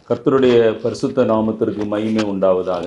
கர்த்தருடைய பரிசுத்த நாமத்திற்கு மகிமை உண்டாவதாக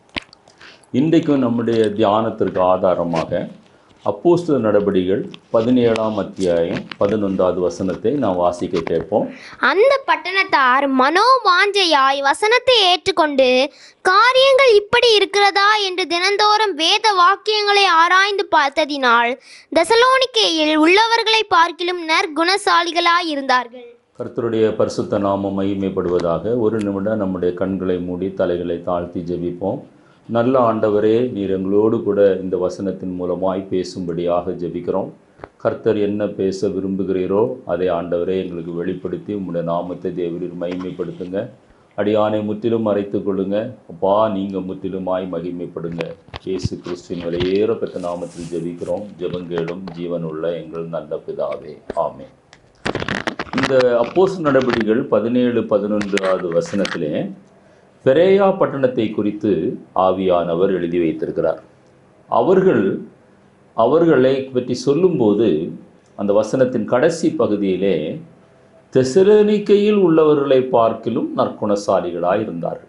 இன்றைக்கும் நம்முடைய தியானத்திற்கு ஆதாரமாக அப்போஸ்தல நடபடிகள் பதினேழாம் அத்தியாயம் பதினொன்றாவது வசனத்தை நாம் வாசிக்க கேட்போம் அந்த பட்டணத்தார் மனோவாஞ்சையாய் வசனத்தை ஏற்றுக்கொண்டு காரியங்கள் இப்படி இருக்கிறதா என்று தினந்தோறும் வேத வாக்கியங்களை ஆராய்ந்து பார்த்ததினால் தெசலோனிக்கேயில் உள்ளவர்களை பார்க்கிலும் நற்குணசாலிகளாய் இருந்தார்கள் கர்த்தருடைய பரிசுத்த நாமம் மகிமைப்படுவதாக ஒரு நிமிடம் நம்முடைய கண்களை மூடி தலைகளை தாழ்த்தி ஜெபிப்போம் நல்ல ஆண்டவரே நீர் எங்களோடு கூட இந்த வசனத்தின் மூலமாய் பேசும்படியாக ஜெபிக்கிறோம் கர்த்தர் என்ன பேச விரும்புகிறீரோ அதை ஆண்டவரே எங்களுக்கு வெளிப்படுத்தி உங்களுடைய நாமத்தை தேவரீர் மகிமைப்படுத்துங்க அடியானை முற்றிலும் மறைத்துக் கொள்ளுங்க அப்பா நீங்கள் முற்றிலுமாய் மகிமைப்படுங்க இயேசு கிறிஸ்துவின் விலையேற பெற்ற நாமத்தில் ஜெபிக்கிறோம் ஜெபங்கேடும் ஜீவனுள்ள எங்கள் நல்ல பிதாவே ஆமென் இந்த அப்போஸ் நடவடிக்கைகள் பதினேழு பதினொன்றாவது வசனத்திலே பெரேயா பட்டணத்தை குறித்து ஆவியானவர் எழுதி வைத்திருக்கிறார் அவர்கள் அவர்களை பற்றி சொல்லும்போது அந்த வசனத்தின் கடைசி பகுதியிலே தெசலோனிக்கையில் உள்ளவர்களை பார்க்கிலும் நற்குணசாலிகளாய் இருந்தார்கள்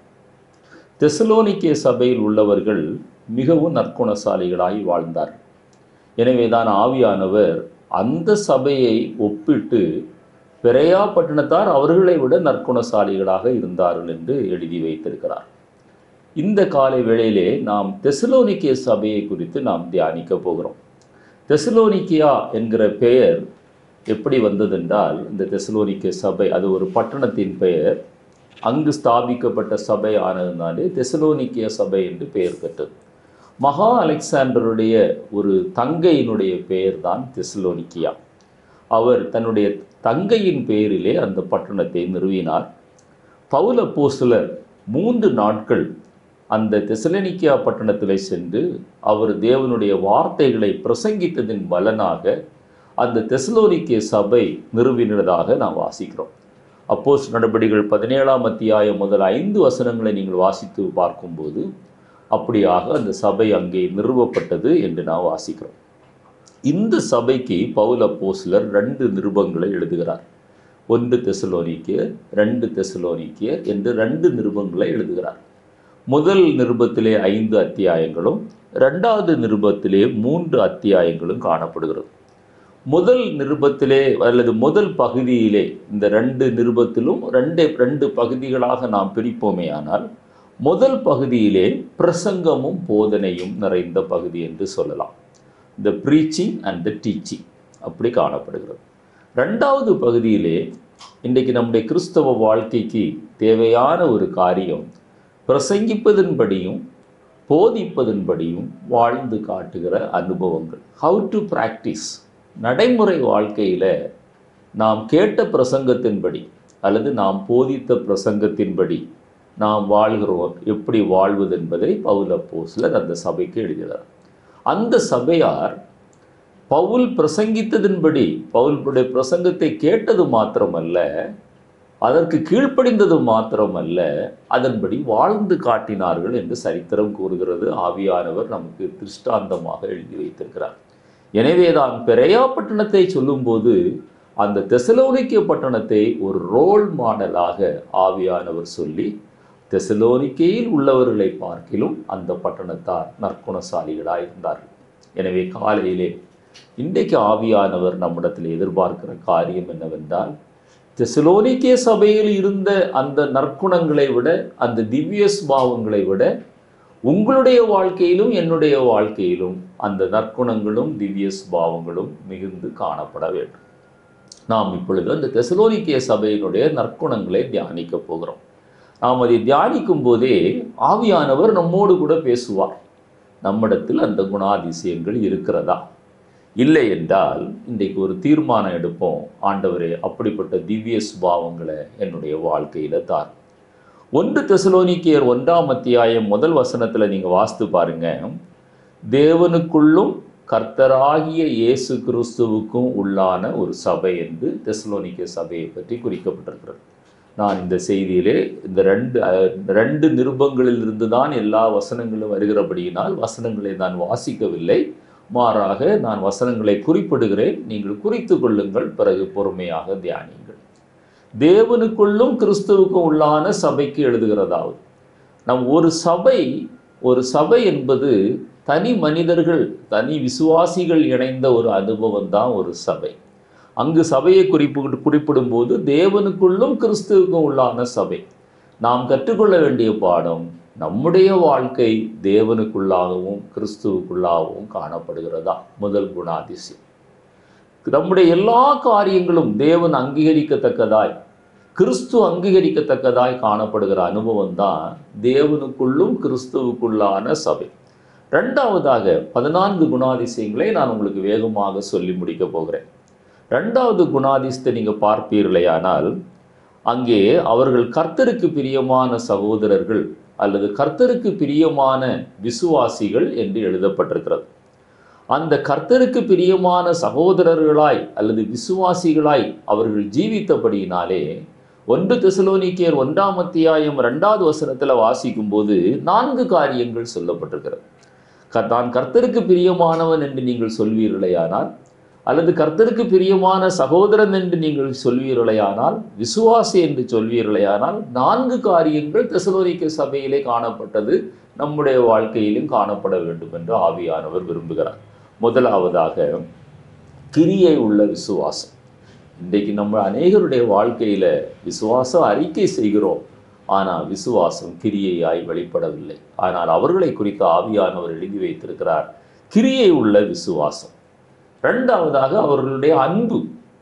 தெசலோனிக்கே சபையில் உள்ளவர்கள் மிகவும் நற்குணசாலிகளாய் வாழ்ந்தார்கள் எனவே தான் ஆவியானவர் அந்த சபையை ஒப்பிட்டு பெரையா பட்டணத்தார் அவர்களை விட நற்குணசாலிகளாக இருந்தார்கள் என்று எழுதி வைத்திருக்கிறார் இந்த காலை வேளையிலே நாம் தெசலோனிக்கிய சபையை குறித்து நாம் தியானிக்க போகிறோம் தெசலோனிக்கியா என்கிற பெயர் எப்படி வந்ததென்றால் இந்த தெசலோனிக்கிய சபை அது ஒரு பட்டணத்தின் பெயர் அங்கு ஸ்தாபிக்கப்பட்ட சபை ஆனதுனாலே தெசலோனிக்கிய சபை என்று பெயர் பெற்றது மகா அலெக்சாண்டருடைய ஒரு தங்கையினுடைய பெயர் தான் தெசலோனிக்கியா அவர் தன்னுடைய தங்கையின் பெயரிலே அந்த பட்டணத்தை நிறுவினார் பவுல போஸ்தலர் மூன்று நாட்கள் அந்த தெசலனிக்கியா பட்டணத்திலே சென்று அவர் தேவனுடைய வார்த்தைகளை பிரசங்கித்ததின் பலனாக அந்த தெசலோனிக்கிய சபை நிறுவினதாக நாம் வாசிக்கிறோம் அப்போஸ் நடபடிகள் பதினேழாம் அத்தியாயம் முதல் ஐந்து வசனங்களை நீங்கள் வாசித்து பார்க்கும்போது அப்படியாக அந்த சபை அங்கே நிறுவப்பட்டது என்று நாம் வாசிக்கிறோம் இந்த சபைக்கு பவுல போஸ்லர் ரெண்டு நிருபங்களை எழுதுகிறார் ஒன்று தெசலோனிக்கியர் ரெண்டு தெசலோனிக்கியர் என்று ரெண்டு நிருபங்களை எழுதுகிறார் முதல் நிருபத்திலே ஐந்து அத்தியாயங்களும் ரெண்டாவது நிருபத்திலே மூன்று அத்தியாயங்களும் காணப்படுகிறது முதல் நிருபத்திலே அல்லது முதல் பகுதியிலே இந்த ரெண்டு நிருபத்திலும் ரெண்டே ரெண்டு பகுதிகளாக நாம் பிரிப்போமே ஆனால் முதல் பகுதியிலே பிரசங்கமும் போதனையும் நிறைந்த பகுதி என்று சொல்லலாம் the preaching and the teaching அப்படி காணப்படுகிறது ரெண்டாவது பகுதியிலே இன்றைக்கு நம்முடைய கிறிஸ்தவ வாழ்க்கைக்கு தேவையான ஒரு காரியம் பிரசங்கிப்பதன்படியும் போதிப்பதன்படியும் வாழ்ந்து காட்டுகிற அனுபவங்கள் ஹவு டு ப்ராக்டிஸ் நடைமுறை வாழ்க்கையில் நாம் கேட்ட பிரசங்கத்தின்படி அல்லது நாம் போதித்த பிரசங்கத்தின்படி நாம் வாழ்கிறோம் எப்படி வாழ்வது என்பதை பவுல போஸ்லர் அந்த சபைக்கு எழுதுகிறார் அந்த சபையார் பவுல் பிரசங்கித்ததின்படி பவுலுடைய பிரசங்கத்தை கேட்டது மாத்திரமல்ல அதற்கு கீழ்ப்படிந்தது மாத்திரமல்ல அதன்படி வாழ்ந்து காட்டினார்கள் என்று சரித்திரம் கூறுகிறது ஆவியானவர் நமக்கு திருஷ்டாந்தமாக எழுதி வைத்திருக்கிறார் எனவேதான் பெரையா பட்டணத்தை சொல்லும்போது அந்த தெசலோனிக்கிய பட்டணத்தை ஒரு ரோல் மாடலாக ஆவியானவர் சொல்லி தெசலோனிக்கையில் உள்ளவர்களை பார்க்கிலும் அந்த பட்டணத்தார் நற்குணசாலிகளாக இருந்தார்கள் எனவே காலையிலே இன்றைக்கு ஆவியானவர் நம்மிடத்தில் எதிர்பார்க்கிற காரியம் என்னவென்றால் தெசலோனிக்கே சபையில் இருந்த அந்த நற்குணங்களை விட அந்த திவ்ய ஸ்பாவங்களை விட உங்களுடைய வாழ்க்கையிலும் என்னுடைய வாழ்க்கையிலும் அந்த நற்குணங்களும் திவ்ய ஸ்பாவங்களும் மிகுந்து காணப்பட வேண்டும் நாம் இப்பொழுது அந்த தெசலோனிக்கிய சபையினுடைய நற்குணங்களை தியானிக்க போகிறோம் நாம் அதை தியானிக்கும் போதே ஆவியானவர் நம்மோடு கூட பேசுவார் நம்மிடத்தில் அந்த குணாதிசயங்கள் இருக்கிறதா இல்லை என்றால் இன்றைக்கு ஒரு தீர்மானம் எடுப்போம் ஆண்டவரே அப்படிப்பட்ட திவ்ய சுபாவங்களை என்னுடைய வாழ்க்கையில் தார் ஒன்று தெசலோனிக்கியர் ஒன்றாம் அத்தியாயம் முதல் வசனத்தில் நீங்கள் வாஸ்து பாருங்க தேவனுக்குள்ளும் கர்த்தராகிய இயேசு கிறிஸ்துவுக்கும் உள்ளான ஒரு சபை என்று தெசலோனிக்கிய சபையை பற்றி குறிக்கப்பட்டிருக்கிறது நான் இந்த செய்தியிலே இந்த ரெண்டு அஹ், ரெண்டு நிருபங்களில் இருந்து தான் எல்லா வசனங்களும் வருகிறபடியினால் வசனங்களை நான் வாசிக்கவில்லை மாறாக நான் வசனங்களை குறிப்பிடுகிறேன் நீங்கள் குறித்து கொள்ளுங்கள் பிறகு பொறுமையாக தியானியுங்கள் தேவனுக்குள்ளும் கிறிஸ்துவுக்கும் உள்ளான சபைக்கு எழுதுகிறதாவது நம் ஒரு சபை ஒரு சபை என்பது தனி மனிதர்கள் தனி விசுவாசிகள் இணைந்த ஒரு அனுபவம் தான் ஒரு சபை அங்கு சபையை குறிப்பு குறிப்பிடும்போது தேவனுக்குள்ளும் கிறிஸ்துவுக்கும் உள்ளான சபை நாம் கற்றுக்கொள்ள வேண்டிய பாடம் நம்முடைய வாழ்க்கை தேவனுக்குள்ளாகவும் கிறிஸ்துவுக்குள்ளாகவும் காணப்படுகிறதா முதல் குணாதிசயம் நம்முடைய எல்லா காரியங்களும் தேவன் அங்கீகரிக்கத்தக்கதாய் கிறிஸ்து அங்கீகரிக்கத்தக்கதாய் காணப்படுகிற அனுபவம் தான் தேவனுக்குள்ளும் கிறிஸ்துவுக்குள்ளான சபை ரெண்டாவதாக பதினான்கு குணாதிசயங்களை நான் உங்களுக்கு வேகமாக சொல்லி முடிக்க போகிறேன் ரெண்டாவது குணாதிசத்தை நீங்கள் பார்ப்பீர்களேயானால் அங்கே அவர்கள் கர்த்தருக்கு பிரியமான சகோதரர்கள் அல்லது கர்த்தருக்கு பிரியமான விசுவாசிகள் என்று எழுதப்பட்டிருக்கிறது அந்த கர்த்தருக்கு பிரியமான சகோதரர்களாய் அல்லது விசுவாசிகளாய் அவர்கள் ஜீவித்தபடியினாலே ஒன்று தெசலோனிக்கேர் ஒன்றாம் அத்தியாயம் ரெண்டாவது வசனத்தில் வாசிக்கும்போது நான்கு காரியங்கள் சொல்லப்பட்டிருக்கிறது க- நான் கர்த்தருக்கு பிரியமானவன் என்று நீங்கள் சொல்வீர்களேயானால் அல்லது கர்த்தருக்கு பிரியமான சகோதரன் என்று நீங்கள் சொல்வீர்களேயானால் விசுவாசி என்று சொல்வீர்களேயானால் நான்கு காரியங்கள் தெசலோனிக்க சபையிலே காணப்பட்டது நம்முடைய வாழ்க்கையிலும் காணப்பட வேண்டும் என்று ஆவியானவர் விரும்புகிறார் முதலாவதாக கிரியை உள்ள விசுவாசம் இன்றைக்கு நம்ம அநேகருடைய வாழ்க்கையில விசுவாசம் அறிக்கை செய்கிறோம் ஆனால் விசுவாசம் கிரியையாய் வெளிப்படவில்லை ஆனால் அவர்களை குறித்து ஆவியானவர் எழுதி வைத்திருக்கிறார் கிரியை உள்ள விசுவாசம் ரெண்டாவதாக அவர்களுடைய அன்பு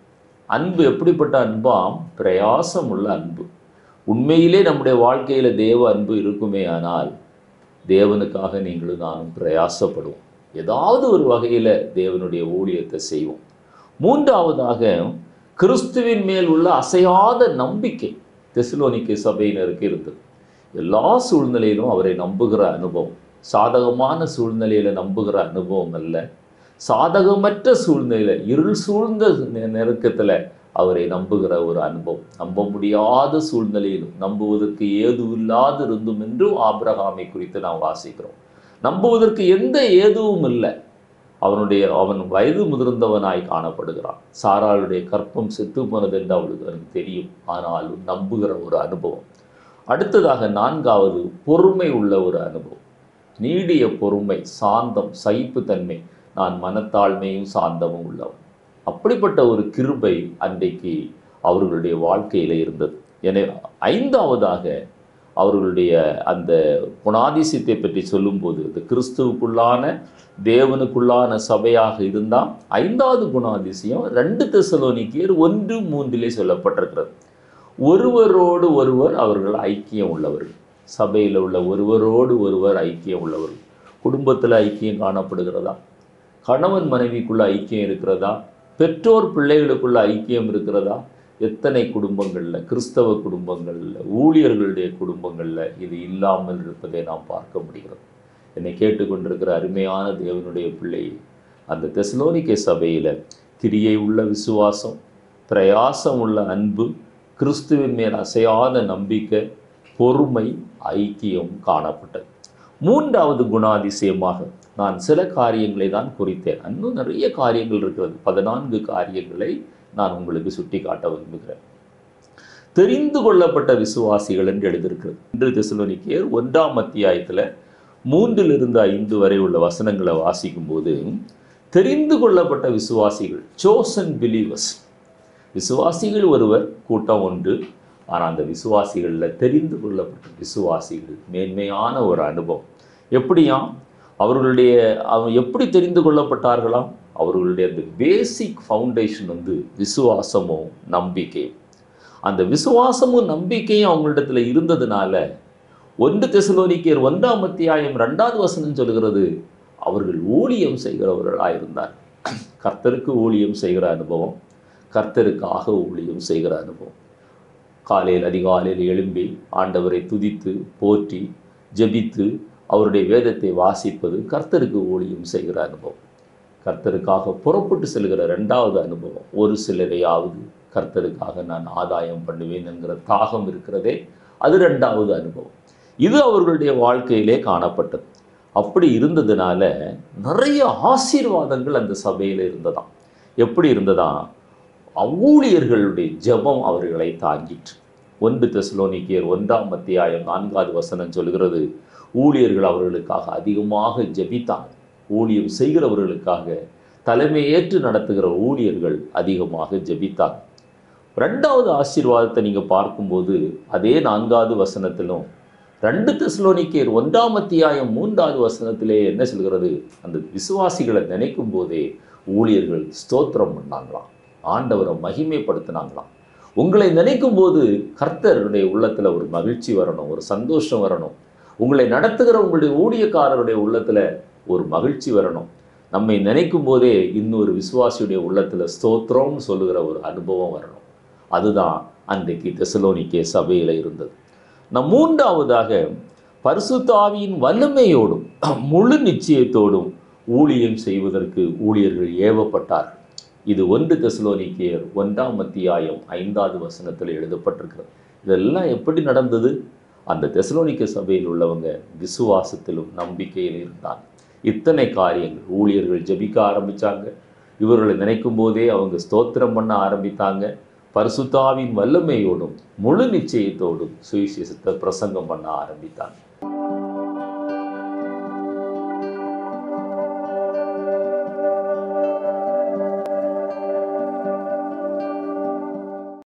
அன்பு எப்படிப்பட்ட அன்பாம் பிரயாசம் உள்ள அன்பு உண்மையிலே நம்முடைய வாழ்க்கையில தேவ அன்பு இருக்குமே ஆனால் தேவனுக்காக நீங்களும் நானும் பிரயாசப்படுவோம் ஏதாவது ஒரு வகையில தேவனுடைய ஊழியத்தை செய்வோம் மூன்றாவதாக கிறிஸ்துவின் மேல் உள்ள அசையாத நம்பிக்கை தெசலோனிக்கை சபையினருக்கு இருந்தது எல்லா சூழ்நிலையிலும் அவரை நம்புகிற அனுபவம் சாதகமான சூழ்நிலையில நம்புகிற அனுபவம் அல்ல சாதகமற்ற சூழ்நிலையில இருள் சூழ்ந்த நெ- நெருக்கத்துல அவரை நம்புகிற ஒரு அனுபவம் நம்ப முடியாத சூழ்நிலையிலும் நம்புவதற்கு ஏதுவில்லாது இருந்தும் என்றும் ஆபிரகாமை குறித்து நாம் வாசிக்கிறோம் நம்புவதற்கு எந்த ஏதுவும் இல்லை அவனுடைய அவன் வயது முதிர்ந்தவனாய் காணப்படுகிறான் சாராளுடைய கற்பம் செத்து போனது என்று அவளுக்கு அவனுக்கு தெரியும் ஆனாலும் நம்புகிற ஒரு அனுபவம் அடுத்ததாக நான்காவது பொறுமை உள்ள ஒரு அனுபவம் நீடிய பொறுமை சாந்தம் சகிப்புத்தன்மை நான் மனத்தாழ்மையும் சாந்தமும் உள்ளவன் அப்படிப்பட்ட ஒரு கிருபை அன்றைக்கு அவர்களுடைய வாழ்க்கையில இருந்தது எனவே ஐந்தாவதாக அவர்களுடைய அந்த குணாதிசயத்தை பற்றி சொல்லும்போது இந்த கிறிஸ்துவுக்குள்ளான தேவனுக்குள்ளான சபையாக இருந்தால் ஐந்தாவது குணாதிசயம் ரெண்டு தெசலோனிக்கேர் ஒன்று மூன்றிலே சொல்லப்பட்டிருக்கிறது ஒருவரோடு ஒருவர் அவர்கள் ஐக்கியம் உள்ளவர்கள் சபையில் உள்ள ஒருவரோடு ஒருவர் ஐக்கியம் உள்ளவர்கள் குடும்பத்தில் ஐக்கியம் காணப்படுகிறதா கணவன் மனைவிக்குள்ள ஐக்கியம் இருக்கிறதா பெற்றோர் பிள்ளைகளுக்குள்ள ஐக்கியம் இருக்கிறதா எத்தனை குடும்பங்களில் கிறிஸ்தவ குடும்பங்களில் ஊழியர்களுடைய குடும்பங்களில் இது இல்லாமல் இருப்பதை நாம் பார்க்க முடிகிறது என்னை கேட்டுக்கொண்டிருக்கிற அருமையான தேவனுடைய பிள்ளை அந்த தெசலோனிக்கே சபையில் கிரியை உள்ள விசுவாசம் பிரயாசம் உள்ள அன்பு கிறிஸ்துவின் மேல் அசையாத நம்பிக்கை பொறுமை ஐக்கியம் காணப்பட்டது மூன்றாவது குணாதிசயமாக நான் சில காரியங்களை தான் குறித்தேன் இன்னும் நிறைய காரியங்கள் இருக்கிறது பதினான்கு காரியங்களை நான் உங்களுக்கு சுட்டி காட்ட விரும்புகிறேன் தெரிந்து கொள்ளப்பட்ட விசுவாசிகள் என்று எழுதியிருக்கிறது இன்று தெசலோனிக்கேயர் ஒன்றாம் அத்தியாயத்தில் மூன்றிலிருந்து ஐந்து வரை உள்ள வசனங்களை வாசிக்கும்போது தெரிந்து கொள்ளப்பட்ட விசுவாசிகள் சோசன் பிலீவர்ஸ் விசுவாசிகள் ஒருவர் கூட்டம் ஒன்று ஆனால் அந்த விசுவாசிகளில் தெரிந்து கொள்ளப்பட்ட விசுவாசிகள் மேன்மையான ஒரு அனுபவம் எப்படியாம் அவர்களுடைய அவன் எப்படி தெரிந்து கொள்ளப்பட்டார்களாம் அவர்களுடைய அந்த பேசிக் ஃபவுண்டேஷன் வந்து விசுவாசமும் நம்பிக்கையும் அந்த விசுவாசமும் நம்பிக்கையும் அவங்களிடத்துல இருந்ததுனால ஒன்று தெசலோனிக்கேர் ஒன்றாம் அத்தியாயம் ரெண்டாவது வசனம் சொல்கிறது அவர்கள் ஊழியம் செய்கிறவர்களாக இருந்தார் கர்த்தருக்கு ஊழியம் செய்கிற அனுபவம் கர்த்தருக்காக ஊழியம் செய்கிற அனுபவம் காலையில் அதிகாலையில் எழும்பி ஆண்டவரை துதித்து போற்றி ஜெபித்து அவருடைய வேதத்தை வாசிப்பது கர்த்தருக்கு ஊழியம் செய்கிற அனுபவம் கர்த்தருக்காக புறப்பட்டு செல்கிற ரெண்டாவது அனுபவம் ஒரு சிலரையாவது கர்த்தருக்காக நான் ஆதாயம் பண்ணுவேன் என்கிற தாகம் இருக்கிறதே அது ரெண்டாவது அனுபவம் இது அவர்களுடைய வாழ்க்கையிலே காணப்பட்டது அப்படி இருந்ததுனால நிறைய ஆசீர்வாதங்கள் அந்த சபையில் இருந்ததாம் எப்படி இருந்ததா அவ்வூழியர்களுடைய ஜெபம் அவர்களை தாங்கிற்று ஒன்று தெசலோனிக்கியர் ஒன்றாம் அத்தியாயம் நான்காவது வசனம் சொல்கிறது ஊழியர்கள் அவர்களுக்காக அதிகமாக ஜெபித்தாங்க ஊழியம் செய்கிறவர்களுக்காக தலைமை ஏற்று நடத்துகிற ஊழியர்கள் அதிகமாக ஜெபித்தாங்க ரெண்டாவது ஆசீர்வாதத்தை நீங்கள் பார்க்கும்போது அதே நான்காவது வசனத்திலும் ரெண்டு தெசலோனிக்கேர் ஒன்றாம் அத்தியாயம் மூன்றாவது வசனத்திலே என்ன சொல்கிறது அந்த விசுவாசிகளை நினைக்கும் போதே ஊழியர்கள் ஸ்தோத்திரம் பண்ணாங்களாம் ஆண்டவரை மகிமைப்படுத்தினாங்களாம் உங்களை நினைக்கும் போது கர்த்தருடைய உள்ளத்தில் ஒரு மகிழ்ச்சி வரணும் ஒரு சந்தோஷம் வரணும் உங்களை நடத்துகிற உங்களுடைய ஊழியக்காரருடைய உள்ளத்தில் ஒரு மகிழ்ச்சி வரணும் நம்மை நினைக்கும் போதே இன்னொரு விசுவாசியுடைய உள்ளத்தில் ஸ்தோத்திரம்னு சொல்லுகிற ஒரு அனுபவம் வரணும் அதுதான் அன்றைக்கு தெசலோனிக்கே சபையில் இருந்தது நம் மூன்றாவதாக பரிசுத்தாவியின் வல்லமையோடும் முழு நிச்சயத்தோடும் ஊழியம் செய்வதற்கு ஊழியர்கள் ஏவப்பட்டார்கள் இது ஒன்று தெசலோனிக்கேயர் ஒன்றாம் அத்தியாயம் ஐந்தாவது வசனத்தில் எழுதப்பட்டிருக்கிறது இதெல்லாம் எப்படி நடந்தது அந்த தெசலோனிக்க சபையில் உள்ளவங்க விசுவாசத்திலும் நம்பிக்கையில் இருந்தாங்க இத்தனை காரியங்கள் ஊழியர்கள் ஜெபிக்க ஆரம்பிச்சாங்க இவர்களை நினைக்கும் போதே அவங்க ஸ்தோத்திரம் பண்ண ஆரம்பித்தாங்க பரிசுத்தாவின் வல்லமையோடும் முழு நிச்சயத்தோடும் சுவிசேஷத்தை பிரசங்கம் பண்ண ஆரம்பித்தாங்க